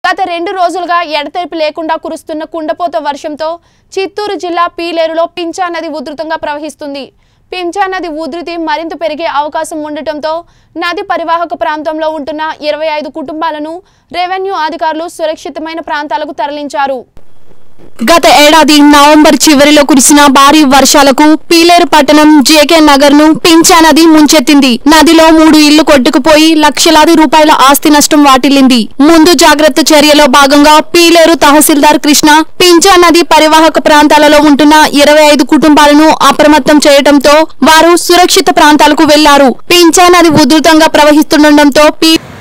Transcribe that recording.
గత రెండు రోజులుగా ఎడతెరిపి లేకుండా కురుస్తున్న కుండపోత వర్షంతో చిత్తూరు జిల్లా పీలేరులో పించా నది ఉధృతంగా ప్రవహిస్తుంది పించా నది ఉధృతి మరింత పెరిగే అవకాశం ఉండటంతో నది పరివాహక ప్రాంతంలో ఉంటున్న ఇరవై ఐదు కుటుంబాలను రెవెన్యూ అధికారులు సురక్షితమైన ప్రాంతాలకు తరలించారు గత ఏడాది నవంబర్ చివరిలో కురిసిన భారీ వర్షాలకు పీలేరు పట్టణం జేకే నగర్ ను పించా నది ముంచెత్తింది నదిలో మూడు ఇళ్లు కొట్టుకుపోయి లక్షలాది రూపాయల ఆస్తి నష్టం వాటిల్లింది ముందు జాగ్రత్త చర్యలో భాగంగా పీలేరు తహసీల్దార్ కృష్ణ పించా నది పరివాహక ప్రాంతాలలో ఉంటున్న ఇరవై ఐదు కుటుంబాలను అప్రమత్తం చేయడంతో వారు సురక్షిత ప్రాంతాలకు వెళ్లారు పించా నది ఉధృతంగా ప్రవహిస్తుండటంతో పీ